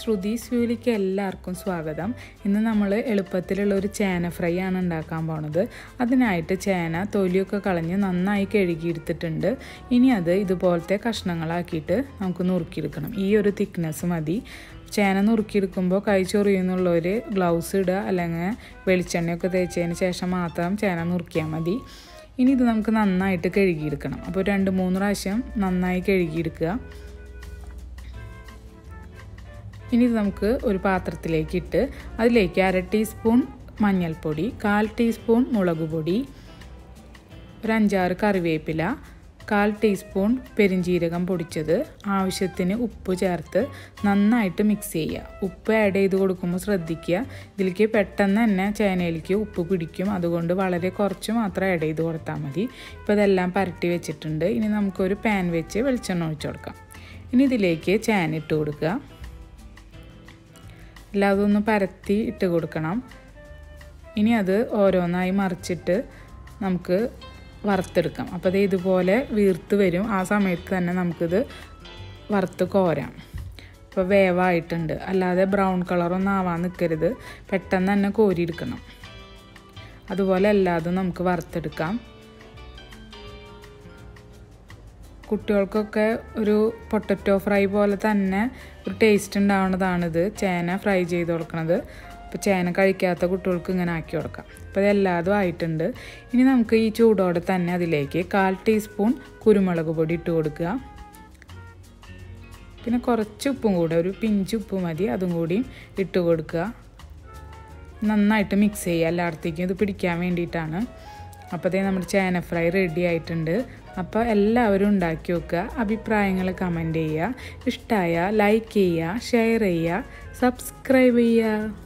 ശ്രുതീസ് വ്യൂയിലേക്ക് എല്ലാവർക്കും സ്വാഗതം ഇന്ന് നമ്മൾ എളുപ്പത്തിലുള്ള ഒരു ചേന ഫ്രൈ ആണ് ഉണ്ടാക്കാൻ പോണത് അതിനായിട്ട് ചേന തൊലിയൊക്കെ കളഞ്ഞ് നന്നായി കഴുകിയെടുത്തിട്ടുണ്ട് ഇനി അത് ഇതുപോലത്തെ കഷ്ണങ്ങളാക്കിയിട്ട് നമുക്ക് നുറുക്കിയെടുക്കണം ഈ ഒരു തിക്നെസ് മതി ചേന നുറുക്കിയെടുക്കുമ്പോൾ കൈ ചൊറിയുന്നുള്ളവർ ഗ്ലൗസ് ഇടുക അല്ലെങ്കിൽ വെളിച്ചെണ്ണയൊക്കെ തേച്ചതിന് ശേഷം മാത്രം ചേന നുറുക്കിയാൽ മതി ഇനി ഇത് നമുക്ക് നന്നായിട്ട് കഴുകിയെടുക്കണം അപ്പോൾ രണ്ട് മൂന്ന് പ്രാവശ്യം നന്നായി കഴുകിയെടുക്കുക ഇനി ഇത് നമുക്ക് ഒരു പാത്രത്തിലേക്ക് ഇട്ട് അതിലേക്ക് അര ടീസ്പൂൺ മഞ്ഞൾപ്പൊടി കാൽ ടീസ്പൂൺ മുളക് പൊടി ഒരു അഞ്ചാറ് കറിവേപ്പില കാൽ ടീസ്പൂൺ പെരിഞ്ജീരകം പൊടിച്ചത് ആവശ്യത്തിന് ഉപ്പ് ചേർത്ത് നന്നായിട്ട് മിക്സ് ചെയ്യുക ഉപ്പ് ആഡ് ചെയ്ത് കൊടുക്കുമ്പോൾ ശ്രദ്ധിക്കുക ഇതിലേക്ക് പെട്ടെന്ന് തന്നെ ചേനയിലേക്ക് ഉപ്പ് പിടിക്കും അതുകൊണ്ട് വളരെ കുറച്ച് മാത്രം ആഡ് ചെയ്ത് കൊടുത്താൽ മതി ഇപ്പോൾ ഇതെല്ലാം പരട്ടി വെച്ചിട്ടുണ്ട് ഇനി നമുക്കൊരു പാൻ വെച്ച് വെളിച്ചെണ്ണ ഒഴിച്ചു കൊടുക്കാം ഇനി ഇതിലേക്ക് ചേന ഇട്ട് കൊടുക്കുക എല്ലാതും ഒന്ന് പരത്തി ഇട്ട് കൊടുക്കണം ഇനി അത് ഓരോന്നായി മറിച്ചിട്ട് നമുക്ക് വറുത്തെടുക്കാം അപ്പോൾ അത് ഇതുപോലെ വീർത്ത് വരും ആ സമയത്ത് തന്നെ നമുക്കിത് വറുത്ത് കോരാം ഇപ്പോൾ വേവായിട്ടുണ്ട് അല്ലാതെ ബ്രൗൺ കളറൊന്നും ആവാൻ നിൽക്കരുത് പെട്ടെന്ന് തന്നെ കോരിയെടുക്കണം അതുപോലെ എല്ലാതും നമുക്ക് വറുത്തെടുക്കാം കുട്ടികൾക്കൊക്കെ ഒരു പൊട്ടറ്റോ ഫ്രൈ പോലെ തന്നെ ഒരു ടേസ്റ്റ് ഉണ്ടാവുന്നതാണിത് ചേന ഫ്രൈ ചെയ്ത് കൊടുക്കുന്നത് അപ്പോൾ ചേന കഴിക്കാത്ത കുട്ടികൾക്ക് ഇങ്ങനെ ആക്കി കൊടുക്കാം അപ്പോൾ ഇതെല്ലാതും ആയിട്ടുണ്ട് ഇനി നമുക്ക് ഈ ചൂടോടെ തന്നെ അതിലേക്ക് കാൽ ടീസ്പൂൺ കുരുമുളക് പൊടി ഇട്ട് കൊടുക്കുക പിന്നെ കുറച്ച് ഉപ്പും കൂടെ ഒരു പിഞ്ച് ഉപ്പ് മതി അതും കൂടി ഇട്ട് കൊടുക്കുക നന്നായിട്ട് മിക്സ് ചെയ്യുക എല്ലായിടത്തേക്കും ഇത് പിടിക്കാൻ വേണ്ടിയിട്ടാണ് അപ്പോൾ അതേ നമ്മുടെ ചേന ഫ്രൈ റെഡി ആയിട്ടുണ്ട് അപ്പോൾ എല്ലാവരും ഉണ്ടാക്കി വെക്കുക അഭിപ്രായങ്ങൾ കമൻറ്റ് ചെയ്യുക ഇഷ്ടമായ ലൈക്ക് ചെയ്യുക ഷെയർ ചെയ്യുക സബ്സ്ക്രൈബ് ചെയ്യുക